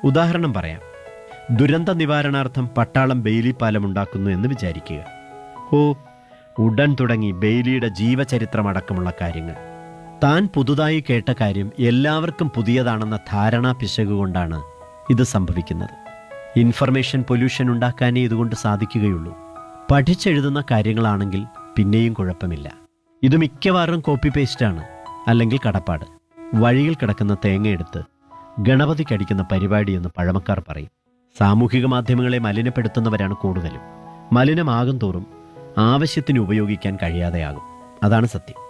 ഉദാഹരണം പറയാം ദുരന്ത നിവാരണാർത്ഥം പട്ടാളം ബെയിലി പാലം ഉണ്ടാക്കുന്നു എന്ന് വിചാരിക്കുക ഓ ഉടൻ തുടങ്ങി ബെയിലിയുടെ ജീവചരിത്രമടക്കമുള്ള കാര്യങ്ങൾ താൻ പുതുതായി കേട്ട കാര്യം എല്ലാവർക്കും പുതിയതാണെന്ന ധാരണാ പിശക് കൊണ്ടാണ് ഇത് സംഭവിക്കുന്നത് ഇൻഫർമേഷൻ പൊല്യൂഷൻ ഉണ്ടാക്കാനേ ഇതുകൊണ്ട് സാധിക്കുകയുള്ളൂ പഠിച്ചെഴുതുന്ന കാര്യങ്ങളാണെങ്കിൽ പിന്നെയും കുഴപ്പമില്ല ഇത് മിക്കവാറും കോപ്പി പേസ്റ്റാണ് അല്ലെങ്കിൽ കടപ്പാട് വഴിയിൽ കിടക്കുന്ന തേങ്ങയെടുത്ത് ഗണപതിക്കടിക്കുന്ന പരിപാടി എന്ന് പഴമക്കാർ പറയും സാമൂഹിക മാധ്യമങ്ങളെ മലിനപ്പെടുത്തുന്നവരാണ് കൂടുതലും മലിനമാകും തോറും ആവശ്യത്തിന് ഉപയോഗിക്കാൻ കഴിയാതെയാകും അതാണ് സത്യം